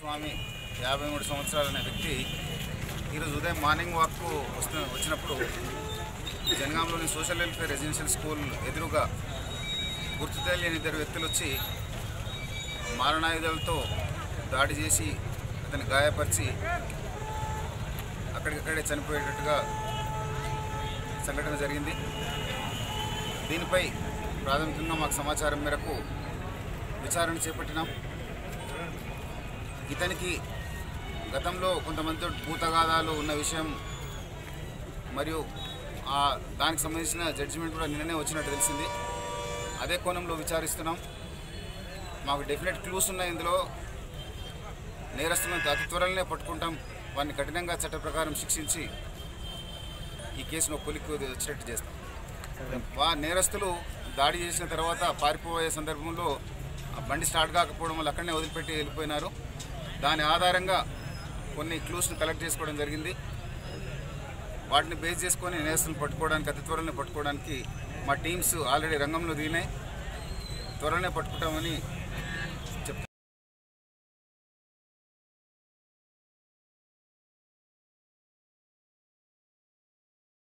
స్వామి యాభై మూడు సంవత్సరాలు అనే వ్యక్తి ఈరోజు ఉదయం మార్నింగ్ వాక్కు వస్తు వచ్చినప్పుడు జనగాంలోని సోషల్ వెల్ఫేర్ రెసిడెన్షియల్ స్కూల్ ఎదురుగా గుర్తు తెలియని ఇద్దరు వ్యక్తులు వచ్చి మారణాయుధాలతో దాడి చేసి అతన్ని గాయపరిచి అక్కడికక్కడే చనిపోయేటట్టుగా సంఘటన జరిగింది దీనిపై ప్రాథమికంగా మాకు సమాచారం మేరకు విచారణ చేపట్టినాం ఇతనికి గతంలో కొంతమందితో భూతగాదాలు ఉన్న విషయం మరియు ఆ దానికి సంబంధించిన జడ్జిమెంట్ కూడా నిన్ననే వచ్చినట్టు తెలిసింది అదే కోణంలో విచారిస్తున్నాం మాకు డెఫినెట్ క్లూస్ ఉన్నాయి ఇందులో నేరస్తులను అతి త్వరలోనే పట్టుకుంటాం వారిని కఠినంగా చట్ట ప్రకారం శిక్షించి ఈ కేసును కొలిక్కి వచ్చేటట్టు చేస్తాం వా నేరస్తులు దాడి చేసిన తర్వాత పారిపోయే సందర్భంలో ఆ బండి స్టార్ట్ కాకపోవడం వల్ల అక్కడనే వదిలిపెట్టి వెళ్ళిపోయినారు దాని ఆధారంగా కొన్ని క్లూస్ని కలెక్ట్ చేసుకోవడం జరిగింది వాటిని బేస్ చేసుకొని నేరస్తులను పట్టుకోవడానికి అతి త్వరలోనే పట్టుకోవడానికి మా టీమ్స్ ఆల్రెడీ రంగంలో దిగినాయి త్వరలోనే పట్టుకుంటామని